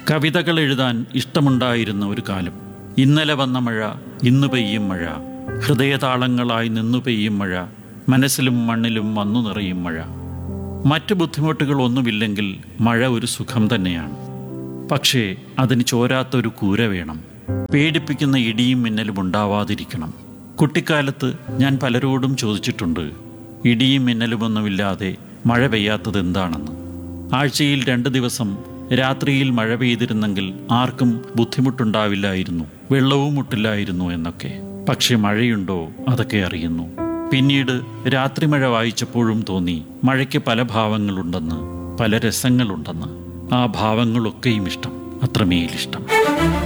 കവിതകൾ എഴുതാൻ ഇഷ്ടമുണ്ടായിരുന്ന ഒരു കാലം ഇന്നലെ വന്ന മഴ ഇന്ന് പെയ്യും മഴ ഹൃദയതാളങ്ങളായി നിന്നു പെയ്യും മഴ മനസ്സിലും മണ്ണിലും വന്നു നിറയും മഴ മറ്റ് ബുദ്ധിമുട്ടുകൾ ഒന്നുമില്ലെങ്കിൽ മഴ ഒരു സുഖം തന്നെയാണ് പക്ഷേ അതിന് ചോരാത്തൊരു കൂര വേണം പേടിപ്പിക്കുന്ന ഇടിയും മിന്നലും ഉണ്ടാവാതിരിക്കണം കുട്ടിക്കാലത്ത് ഞാൻ പലരോടും ചോദിച്ചിട്ടുണ്ട് ഇടിയും മിന്നലുമൊന്നുമില്ലാതെ മഴ പെയ്യാത്തത് എന്താണെന്ന് ആഴ്ചയിൽ രണ്ട് ദിവസം രാത്രിയിൽ മഴ പെയ്തിരുന്നെങ്കിൽ ആർക്കും ബുദ്ധിമുട്ടുണ്ടാവില്ലായിരുന്നു വെള്ളവും മുട്ടില്ലായിരുന്നു എന്നൊക്കെ പക്ഷെ മഴയുണ്ടോ അതൊക്കെ അറിയുന്നു പിന്നീട് രാത്രി മഴ വായിച്ചപ്പോഴും തോന്നി മഴയ്ക്ക് പല ഭാവങ്ങളുണ്ടെന്ന് പല രസങ്ങളുണ്ടെന്ന് ആ ഭാവങ്ങളൊക്കെയും ഇഷ്ടം അത്രമേലിഷ്ടം